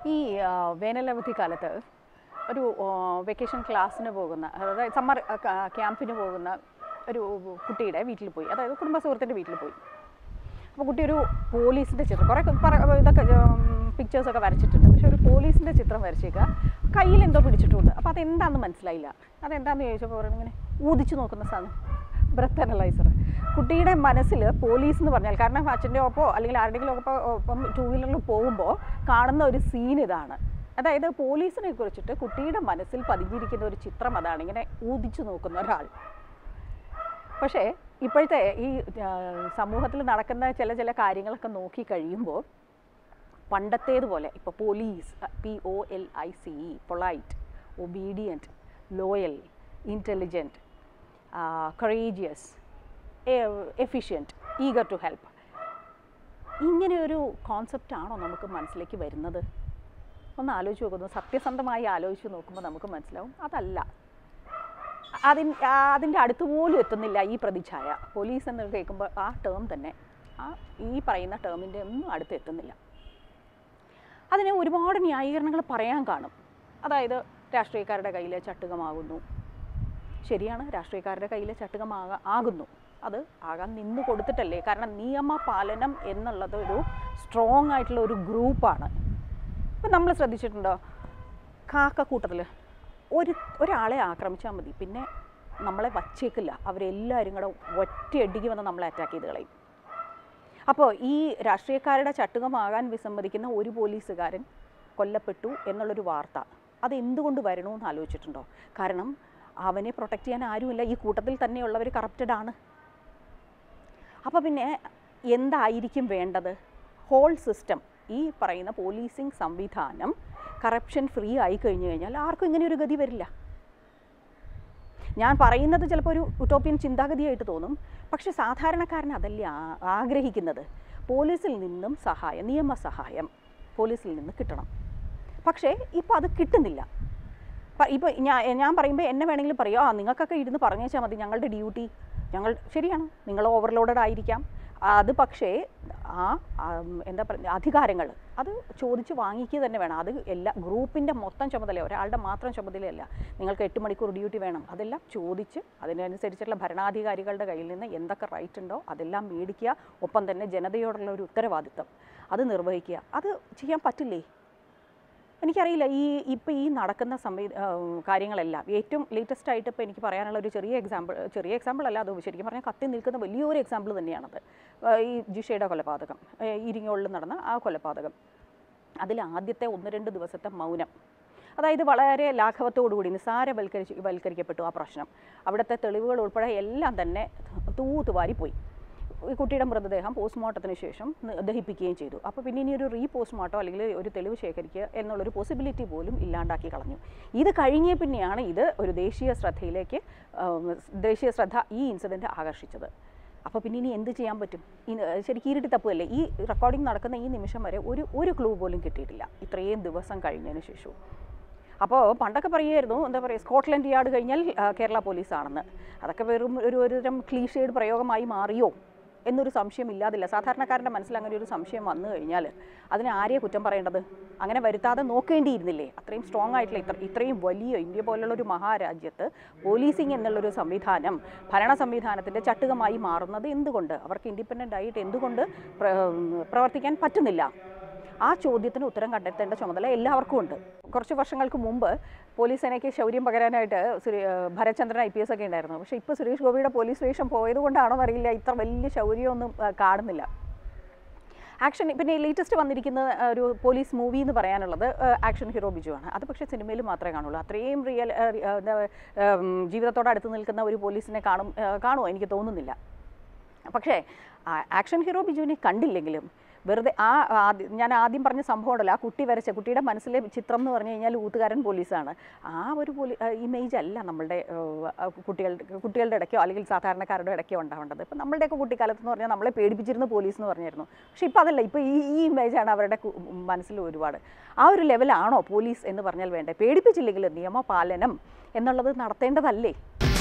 ഈ ആ, വേനലവധി കാലത്ത് ഒരു വെക്കേഷൻ ക്ലാസ്സിന് പോകുന്ന അതായത് സമ്മർ ക്യാമ്പിന് പോകുന്ന ഒരു കുട്ടിയുടെ വീട്ടിൽ പോയി അതായത് കുടുംബ സുഹൃത്തിൻ്റെ വീട്ടിൽ പോയി അപ്പോൾ കുട്ടി ഒരു പോലീസിൻ്റെ ചിത്രം കുറേ പറ ഇതൊക്കെ പിക്ചേഴ്സൊക്കെ വരച്ചിട്ടുണ്ട് പക്ഷെ ഒരു പോലീസിൻ്റെ ചിത്രം വരച്ചേക്കുക കയ്യിൽ എന്തോ പിടിച്ചിട്ടുണ്ട് അപ്പോൾ അതെന്താണെന്ന് മനസ്സിലായില്ല അതെന്താണെന്ന് ചോദിച്ചപ്പോൾ പറയുന്നത് ഇങ്ങനെ ഊതിച്ചു നോക്കുന്ന സാധനം ബ്രത്ത് അനലൈസർ കുട്ടിയുടെ മനസ്സിൽ പോലീസ് എന്ന് പറഞ്ഞാൽ കാരണം അച്ഛൻ്റെ ഒപ്പോ അല്ലെങ്കിൽ ആരുടെയെങ്കിലും ഒപ്പം ഒപ്പം ടൂ വീലറിൽ പോകുമ്പോൾ കാണുന്ന ഒരു സീൻ ഇതാണ് അതായത് പോലീസിനെ കുറിച്ചിട്ട് കുട്ടിയുടെ മനസ്സിൽ പതിഞ്ഞിരിക്കുന്ന ഒരു ചിത്രം അതാണ് ഇങ്ങനെ ഊതിച്ചു നോക്കുന്ന ഒരാൾ പക്ഷേ ഇപ്പോഴത്തെ ഈ സമൂഹത്തിൽ നടക്കുന്ന ചില ചില കാര്യങ്ങളൊക്കെ നോക്കി കഴിയുമ്പോൾ പണ്ടത്തേതുപോലെ ഇപ്പോൾ police P O L I C E polite obedient loyal intelligent courageous efficient eager to help ഇങ്ങനെ ഒരു കോൺസെപ്റ്റ് ആണോ നമുക്ക് മനസ്സിലേക്ക് വരുന്നത് ഒന്ന് ആലോചിച്ച് നോക്കുന്നു സത്യസന്ധമായി ആലോചിച്ച് നോക്കുമ്പോൾ നമുക്ക് മനസ്സിലാവും അതല്ല അതിൻ അതിൻ്റെ അടുത്ത് പോലും എത്തുന്നില്ല ഈ പ്രതിച്ഛായ പോലീസ് എന്ന് കേൾക്കുമ്പോൾ ആ ടേം തന്നെ ആ ഈ പറയുന്ന ടേമിൻ്റെ ഒന്നും അടുത്ത് എത്തുന്നില്ല അതിന് ഒരുപാട് ന്യായീകരണങ്ങൾ പറയാൻ കാണും അതായത് രാഷ്ട്രീയക്കാരുടെ കയ്യിലെ ചട്ടുകമാകുന്നു ശരിയാണ് രാഷ്ട്രീയക്കാരുടെ കയ്യിലെ ചട്ടുകമാകാ ആകുന്നു അത് ആകാൻ നിന്ന് കൊടുത്തിട്ടല്ലേ കാരണം നിയമപാലനം എന്നുള്ളത് ഒരു സ്ട്രോങ് ആയിട്ടുള്ള ഒരു ഗ്രൂപ്പാണ് ഇപ്പം നമ്മൾ ശ്രദ്ധിച്ചിട്ടുണ്ടോ കാക്കക്കൂട്ടത്തിൽ ഒരു ഒരാളെ ആക്രമിച്ചാൽ മതി പിന്നെ നമ്മളെ വച്ചേക്കില്ല അവരെല്ലാവരും കൂടെ ഒറ്റയടിക്ക് വന്ന് നമ്മളെ അറ്റാക്ക് ചെയ്ത് കളയും അപ്പോൾ ഈ രാഷ്ട്രീയക്കാരുടെ ചട്ടുകമാകാൻ വിസമ്മതിക്കുന്ന ഒരു പോലീസുകാരൻ കൊല്ലപ്പെട്ടു എന്നുള്ളൊരു വാർത്ത അത് എന്തുകൊണ്ട് വരണമെന്ന് ആലോചിച്ചിട്ടുണ്ടോ കാരണം അവനെ പ്രൊട്ടക്റ്റ് ചെയ്യാൻ ആരുമില്ല ഈ കൂട്ടത്തിൽ തന്നെയുള്ളവർ കറപ്റ്റഡ് ആണ് അപ്പോൾ പിന്നെ എന്തായിരിക്കും വേണ്ടത് ഹോൾ സിസ്റ്റം ഈ പറയുന്ന പോലീസിങ് സംവിധാനം കറപ്ഷൻ ഫ്രീ ആയി കഴിഞ്ഞു കഴിഞ്ഞാൽ ആർക്കും ഇങ്ങനെ ഒരു ഗതി വരില്ല ഞാൻ പറയുന്നത് ചിലപ്പോൾ ഒരു ഉട്ടോപ്യൻ ചിന്താഗതിയായിട്ട് തോന്നും പക്ഷെ സാധാരണക്കാരൻ അതല്ലേ ആ- ആഗ്രഹിക്കുന്നത് പോലീസിൽ നിന്നും സഹായം നിയമസഹായം പോലീസിൽ നിന്ന് കിട്ടണം പക്ഷേ ഇപ്പോൾ അത് കിട്ടുന്നില്ല ഇപ്പോൾ ഞാൻ ഞാൻ പറയുമ്പോൾ എന്നെ വേണമെങ്കിലും പറയും ആ നിങ്ങൾക്കൊക്കെ ഇരുന്ന് പറഞ്ഞേച്ചാൽ മതി ഞങ്ങളുടെ ഡ്യൂട്ടി ഞങ്ങൾ ശരിയാണ് നിങ്ങൾ ഓവർലോഡഡ് ആയിരിക്കാം അത് പക്ഷേ ആ ആ, എന്താ പറയുക അധികാരങ്ങൾ അത് ചോദിച്ച് വാങ്ങിക്കുക തന്നെ വേണം അത് എല്ലാ ഗ്രൂപ്പിൻ്റെ മൊത്തം ചുമതല ഒരാളുടെ മാത്രം ചുമതലയല്ല നിങ്ങൾക്ക് എട്ട് മണിക്കൂർ ഡ്യൂട്ടി വേണം അതെല്ലാം ചോദിച്ച് അതിനനുസരിച്ചുള്ള ഭരണാധികാരികളുടെ കയ്യിൽ നിന്ന് എന്തൊക്കെ റൈറ്റ് ഉണ്ടോ അതെല്ലാം മേടിക്കുക ഒപ്പം തന്നെ ജനതയോടുള്ള ഒരു ഉത്തരവാദിത്തം അത് നിർവഹിക്കുക അത് ചെയ്യാൻ പറ്റില്ലേ എനിക്കറിയില്ല ഈ ഇപ്പോൾ ഈ നടക്കുന്ന സംവി ആ, കാര്യങ്ങളെല്ലാം ഏറ്റവും ലേറ്റസ്റ്റ് ആയിട്ട് ഇപ്പോൾ എനിക്ക് പറയാനുള്ള ഒരു ചെറിയ എക്സാമ്പിൾ ചെറിയ എക്സാമ്പിൾ അല്ല അത് ശരിക്കും പറഞ്ഞാൽ കത്തി നിൽക്കുന്ന വലിയൊരു എക്സാമ്പിൾ തന്നെയാണത് ആ, ഈ ജിഷയുടെ കൊലപാതകം ഏ, ഇരിങ്ങോളിൽ നടന്ന ആ കൊലപാതകം അതിൽ ആദ്യത്തെ ഒന്ന് രണ്ട് ദിവസത്തെ മൗനം അതായത് വളരെ ലാഘവത്തോടുകൂടി നിസ്സാരവൽക്കരിച്ച് വൽക്കരിക്കപ്പെട്ടു ആ പ്രശ്നം അവിടുത്തെ തെളിവുകൾ ഉൾപ്പെടെ എല്ലാം തന്നെ തൂത്തുവാരി പോയി ഈ കുട്ടിയുടെ മൃതദേഹം പോസ്റ്റ്മോർട്ടത്തിന് ശേഷം ന- ദഹിപ്പിക്കുകയും ചെയ്തു അപ്പോൾ പിന്നെ ഇനി ഒരു റീ പോസ്റ്റ്മോർട്ടം അല്ലെങ്കിൽ ഒരു തെളിവ് ശേഖരിക്കുക എന്നുള്ളൊരു പോസിബിലിറ്റി പോലും ഇല്ലാണ്ടാക്കി കളഞ്ഞു ഇത് കഴിഞ്ഞേ പിന്നെയാണ് ഇത് ഒരു ദേശീയ ശ്രദ്ധയിലേക്ക് ആം, ദേശീയ ശ്രദ്ധ ഈ ഇൻസിഡൻറ്റ് ആകർഷിച്ചത് അപ്പോൾ പിന്നെ ഇനി എന്ത് ചെയ്യാൻ പറ്റും ഇനി ശരിക്കും ഇരുട്ടി തപ്പുകയല്ലേ ഈ റെക്കോർഡിംഗ് നടക്കുന്ന ഈ നിമിഷം വരെ ഒരു ഒരു ക്ലൂ പോലും കിട്ടിയിട്ടില്ല ഇത്രയും ദിവസം കഴിഞ്ഞതിന് ശേഷവും അപ്പോൾ പണ്ടൊക്കെ പറയുമായിരുന്നു എന്താ പറയുക സ്കോട്ട്ലൻഡ് യാർഡ് കഴിഞ്ഞാൽ ആ, കേരള പോലീസാണെന്ന് അതൊക്കെ വെറും ഒരു ഒരുതരം ക്ലീഷേഡ് പ്രയോഗമായി മാറിയോ എന്നൊരു സംശയം ഇല്ലാതില്ല സാധാരണക്കാരൻ്റെ മനസ്സിൽ അങ്ങനെ ഒരു സംശയം വന്നു കഴിഞ്ഞാൽ അതിന് ആരെയെ കുറ്റം പറയേണ്ടത് അങ്ങനെ വരുത്താതെ നോക്കേണ്ടിയിരുന്നില്ലേ അത്രയും സ്ട്രോങ് ആയിട്ടുള്ള ഇത്ര ഇത്രയും വലിയ ഇന്ത്യ പോലുള്ള ഒരു മഹാരാജ്യത്ത് പോലീസിങ് എന്നുള്ളൊരു സംവിധാനം ഭരണ സംവിധാനത്തിൻ്റെ ചട്ടുകമായി മാറുന്നത് എന്തുകൊണ്ട് അവർക്ക് ഇൻഡിപെൻഡൻ്റ് ആയിട്ട് എന്തുകൊണ്ട് പ്ര- പ്രവർത്തിക്കാൻ പറ്റുന്നില്ല ആ ചോദ്യത്തിന് ഉത്തരം കണ്ടെത്തേണ്ട ചുമതല എല്ലാവർക്കും ഉണ്ട് കുറച്ച് വർഷങ്ങൾക്ക് മുമ്പ് പോലീസ് സേനയ്ക്ക് ശൗര്യം പകരാനായിട്ട് Shri Bharachandran I P S ഒക്കെ ഉണ്ടായിരുന്നു പക്ഷേ ഇപ്പോൾ സുരേഷ് ഗോപിയുടെ പോലീസ് വേഷം പോയത് കൊണ്ടാണോ എന്നറിയില്ല ഇത്ര വലിയ ശൗര്യമൊന്നും ആ, കാണുന്നില്ല ആക്ഷൻ പിന്നെ ലേറ്റസ്റ്റ് വന്നിരിക്കുന്ന ആ, ഒരു പോലീസ് മൂവി എന്ന് പറയാനുള്ളത് ആ, ആക്ഷൻ ഹീറോ ബിജു ആണ് അത് പക്ഷേ സിനിമയിൽ മാത്രമേ കാണുള്ളൂ അത്രയും റിയൽ ആ, റി- ആ, എന്താ ആ, ഉം, ജീവിതത്തോട് അടുത്ത് നിൽക്കുന്ന ഒരു പോലീസിനെ കാണും ആ, കാണുമോ എനിക്ക് തോന്നുന്നില്ല പക്ഷേ ആ ആക്ഷൻ ഹീറോ ബിജുവിനെ കണ്ടില്ലെങ്കിലും വെറുതെ ആ ആദ്യം ഞാൻ ആദ്യം പറഞ്ഞ സംഭവം ഉണ്ടല്ലോ ആ കുട്ടി വരച്ച കുട്ടിയുടെ മനസ്സിലെ ചിത്രം എന്ന് പറഞ്ഞു കഴിഞ്ഞാൽ ഊത്തുകാരൻ പോലീസാണ് ആ ഒരു പോലീ ഇമേജ് അല്ല നമ്മളുടെ ആ, കുട്ടികളുടെ കുട്ടികളുടെ ഇടയ്ക്കോ അല്ലെങ്കിൽ സാധാരണക്കാരുടെ ഇടയ്ക്കോ ഉണ്ടാവേണ്ടത് ഇപ്പം നമ്മളുടെയൊക്കെ കുട്ടിക്കാലത്ത് എന്ന് പറഞ്ഞാൽ നമ്മളെ പേടിപ്പിച്ചിരുന്ന പോലീസ് എന്ന് പറഞ്ഞിരുന്നു പക്ഷേ ഇപ്പോൾ അതല്ല ഇപ്പോൾ ഈ ഈ ഇമേജാണ് അവരുടെ കു- മനസ്സിൽ ഒരുപാട് ആ ഒരു ലെവലാണോ പോലീസ് എന്ന് പറഞ്ഞാൽ വേണ്ടേ പേടിപ്പിച്ചില്ലെങ്കിൽ നിയമപാലനം എന്നുള്ളത് നടത്തേണ്ടതല്ലേ